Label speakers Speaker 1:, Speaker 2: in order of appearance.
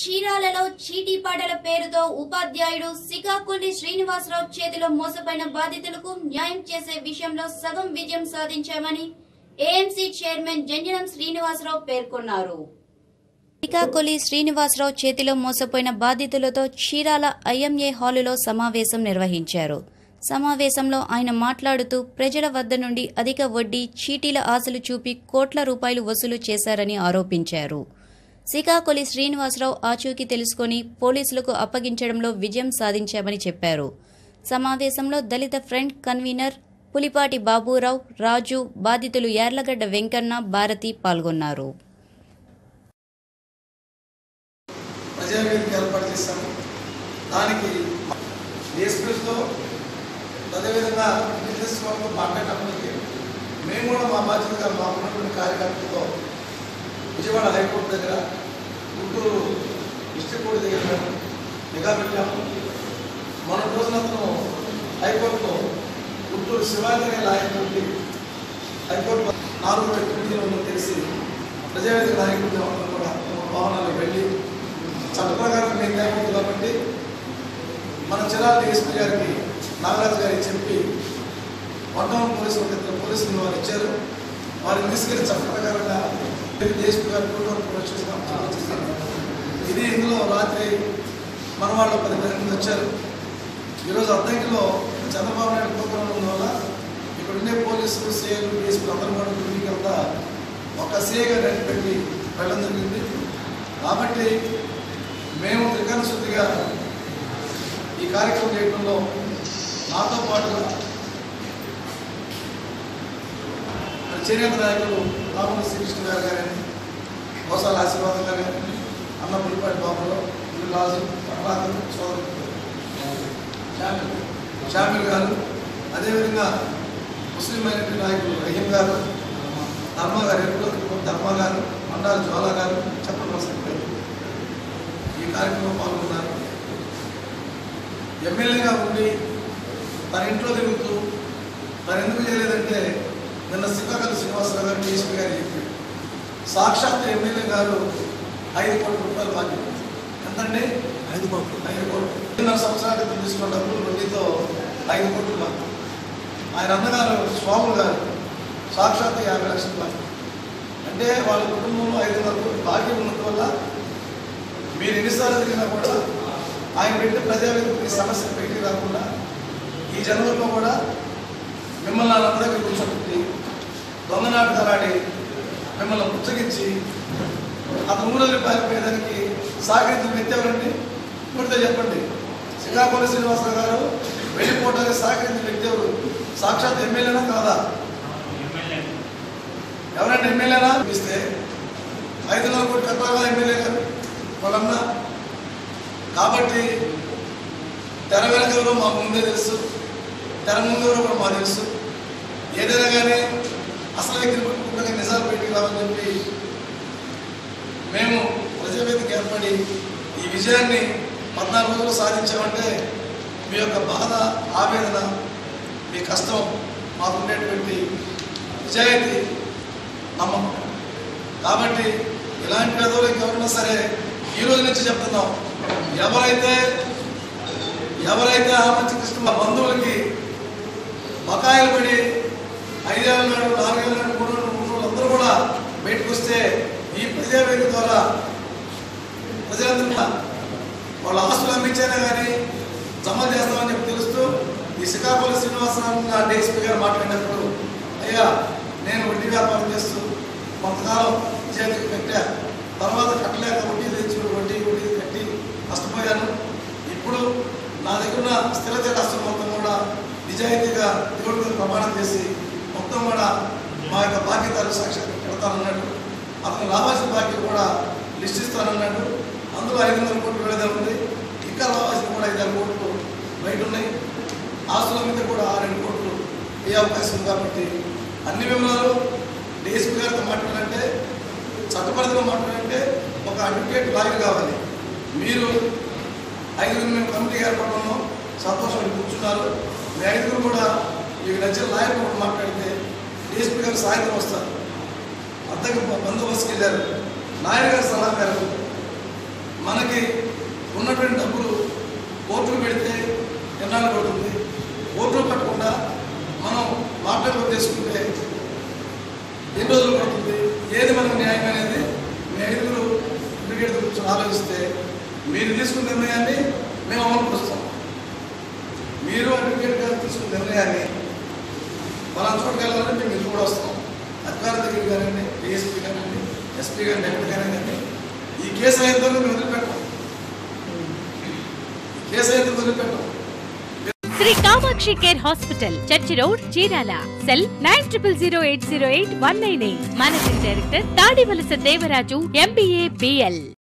Speaker 1: చీరాలలో చీటీపాటల పేరుతో ఉపాధ్యాయుడు సికాకుల్లి శ్రీనివాసరావు చేతిలో మోసపోయిన బాధితులకు న్యాయం చేసే విషయంలో సగం విజయం సాధించామని ఏఎంసీ చైర్మన్ జంజనం శ్రీనివాసరావు పేర్కొన్నారు శ్రీకాకుళి శ్రీనివాసరావు చేతిలో మోసపోయిన బాధితులతో చీరాల ఐఎంఏ హాలులో సమావేశం నిర్వహించారు సమావేశంలో ఆయన మాట్లాడుతూ ప్రజల వద్ద నుండి అధిక వడ్డీ చీటీల ఆశలు చూపి కోట్ల రూపాయలు వసూలు చేశారని ఆరోపించారు శ్రీకాకుళి శ్రీనివాసరావు ఆచూకీ తెలుసుకొని పోలీసులకు అప్పగించడంలో విజయం సాధించామని చెప్పారు సమావేశంలో దళిత ఫ్రంట్ కన్వీనర్ పులిపాటి బాబురావు రాజు బాధితులు యార్లగడ్డ వెంకన్న భారతి పాల్గొన్నారు
Speaker 2: ప్రజావేదిక ఏర్పాటు చేశాము దానికి డిఎస్పీలతో అదేవిధంగా బిజినెస్ వాళ్ళతో మాట్లాడటానికి మేము కూడా మా బాధ్యతగా మా ఉన్నటువంటి కార్యకర్తలతో విజయవాడ హైకోర్టు దగ్గర గుంటూరు డిస్ట్రిక్ట్ కోర్టు దగ్గర మేము నిఘా పెట్టాము మన రోజున అతను హైకోర్టులో గుంటూరు శివాజీ లాయటువంటి హైకోర్టు నాలుగు వేల తొమ్మిదిలో తెలిసి ప్రజావేదిక నాయకులు ఎవరు కూడా భవనాలకు వెళ్ళి చట్ట ప్రకారం నిర్ణయం ఉంది కాబట్టి మన చిరాల డిఎస్పీ గారికి నాగరాజు గారికి చెప్పి వర్ధమాన పోలీసు ఒక ఇద్దరు పోలీసులు వారు ఇచ్చారు వారిని తీసుకెళ్లి చట్ట ప్రకారంగా డిఎస్పీ గారు గుంటూరు పోలీస్ స్టేషన్ చేశారు. ఇది ఇందులో రాత్రి మన వాళ్ళు పది మంది వచ్చారు ఈరోజు అద్దంకిలో చంద్రబాబు నాయుడు ప్రోగ్రాం ఉన్న వల్ల ఇక్కడ ఉండే పోలీసులు సీఐలు డిఎస్పీలు అందరూ కూడా డ్యూటీకి వెళ్తా ఒక సీఐగా రెడ్డి పెట్టి వెళ్ళడం జరిగింది కాబట్టి మేము త్రికరణ శుద్ధిగా ఈ కార్యక్రమం చేయడంలో నాతో పాటు చేనేత నాయకులు రామూరి శ్రీకృష్ణ గారు కానీ గోసాల ఆశీర్వాదం గారు కానీ అన్న పులిపాటి బాబులో రాజు పట్రాజు సోదరు షామిల్ షామిల్ గారు అదేవిధంగా ముస్లిం మైనారిటీ నాయకులు రహీం గారు ధర్మ గారు ఎప్పుడు ధర్మ గారు మండాల జ్వాల గారు చెప్పడం వస్తుంది ఈ కార్యక్రమంలో పాల్గొన్నారు ఎమ్మెల్యేగా ఉండి తన ఇంట్లో తిరుగుతూ తను ఎందుకు చేయలేదంటే నిన్న శ్రీకాకుళం శ్రీనివాసరావు గారు డిఎస్పీ గారు చెప్పారు సాక్షాత్ ఎమ్మెల్యే గారు ఐదు కోట్ల రూపాయలు బాకీ ఎంతండి
Speaker 3: ఐదు కోట్లు
Speaker 2: ఐదు కోట్లు రెండున్నర సంవత్సరాల క్రితం తీసుకున్న డబ్బులు వడ్డీతో ఐదు కోట్లు బాకీ ఆయన అన్నగారు స్వాములు గారు సాక్షాత్ యాభై లక్షలు బాకీ అంటే వాళ్ళ కుటుంబంలో ఐదున్నర కోట్లు బాకీ ఉన్నందువల్ల మీరు ఎన్నిసార్లు తిరిగినా కూడా ఆయన పెట్టిన ప్రజావేదిక సమస్యలు బయటికి రాకుండా ఈ జన్మలో కూడా మిమ్మల్ని వాళ్ళందరూ దగ్గర కూర్చోబెట్టి దొంగనాటు తలాడి మిమ్మల్ని పుచ్చగించి అతను ఊళ్ళో పారిపోయేదానికి సహకరించిన వ్యక్తి ఎవరండి ఇప్పుడుతో చెప్పండి శ్రీకాకుళం శ్రీనివాసరావు గారు వెళ్ళిపోవడానికి సహకరించిన వ్యక్తి ఎవరు సాక్షాత్ ఎమ్మెల్యేనా కాదా ఎవరైనా ఎమ్మెల్యేనా ఇస్తే ఐదున్నర కోటి కట్టాలా ఎమ్మెల్యే గారు వాళ్ళన్నా కాబట్టి తెర వెనక ఎవరో మాకు ముందే తెలుసు తెర ముందు ఎవరో కూడా మాకు తెలుసు ఏదైనా కానీ అసలు వ్యక్తిని పట్టుకుంటే నిజాలు బయటికి రావని చెప్పి మేము ప్రజావేదిక ఏర్పడి ఈ విజయాన్ని పద్నాలుగు రోజులు సాధించామంటే మీ యొక్క బాధ ఆవేదన మీ కష్టం మాకు ఉండేటువంటి నిజాయితీ నమ్మకం కాబట్టి ఇలాంటి పెదవులు ఎవరైనా సరే ఈ రోజు నుంచి చెప్తున్నాం ఎవరైతే ఎవరైతే ఆ మంచి కృష్ణ బంధువులకి బకాయిలు పడి ఐదేళ్ళ నాడు నాలుగేళ్ళ నాడు మూడు నాడు మూడు రోజులు అందరూ కూడా బయటకు వస్తే ఈ ప్రజావేదిక ద్వారా ప్రజలందరూ కూడా వాళ్ళ ఆస్తులు అమ్మించైనా కానీ జమ చేస్తామని చెప్పి తెలుస్తూ ఈ శ్రీకాకుళం శ్రీనివాసరావు గారు డిఎస్పీ గారు మాట్లాడినప్పుడు అయ్యా నేను వడ్డీ వ్యాపారం చేస్తూ కొంతకాలం విజయానికి కట్టా తర్వాత కట్టలేక వడ్డీ తెచ్చి వడ్డీ వడ్డీ కట్టి నష్టపోయాను ఇప్పుడు నా దగ్గర ఉన్న స్థిరత కష్టం మొత్తం కూడా నిజాయితీగా దేవుడి మీద ప్రమాణం చేసి మొత్తం కూడా మా యొక్క బాధ్యతలు సాక్షాత్ పెడతానన్నాడు అతను రావాల్సిన బాధ్యత కూడా లిస్ట్ ఇస్తానన్నాడు అందులో ఐదు వందల కోట్లు విడుదల ఉంది ఇంకా రావాల్సిన కూడా ఐదు ఆరు కోట్లు బయట ఉన్నాయి ఆస్తుల మీద కూడా ఆరు రెండు కోట్లు ఏ అవకాశం ఉంది కాబట్టి అన్ని వివరాలు డిఎస్పీ గారితో మాట్లాడాలంటే చట్టపరిధిలో మాట్లాడాలంటే ఒక అడ్వకేట్ లాయర్ కావాలి మీరు ఐదుగురు మేము కమిటీ ఏర్పడడంలో సంతోషం కూర్చున్నారు మీ ఐదుగురు కూడా మీకు నచ్చిన లాయర్ కూడా మాట్లాడితే డిఎస్పీ గారు సాయంత్రం వస్తారు అద్దెకు బందోబస్తుకి వెళ్ళారు నాయన గారి సలహా మేరకు మనకి ఉన్నటువంటి డబ్బులు కోర్టుకు పెడితే ఎన్నాళ్ళు పడుతుంది కోర్టులో కట్టకుండా మనం లాటరీలో తీసుకుంటే ఎన్ని రోజులు పడుతుంది ఏది మనకు న్యాయం అనేది మీ ఐదుగురు క్రికెట్ గురించి ఆలోచిస్తే మీరు తీసుకున్న నిర్ణయాన్ని మేము అమలు పరుస్తాం మీరు అడ్వకేట్ గారు తీసుకున్న నిర్ణయాన్ని మనం చోటుకి వెళ్ళాలంటే మీరు కూడా వస్తాం అధికారి దగ్గర కానివ్వండి డిఎస్పీ కానివ్వండి ఎస్పీ గారిని ఎక్కడ కానివ్వండి ఈ కేసు అయిన తర్వాత మేము వదిలిపెట్టాం ఈ కేసు అయిన తర్వాత వదిలిపెట్టాం
Speaker 3: Shri Kamakshi care hospital church road Chirala cell nine triple zero eight zero eight one nine eight managing director Tadivalasa Devaraju MBA BL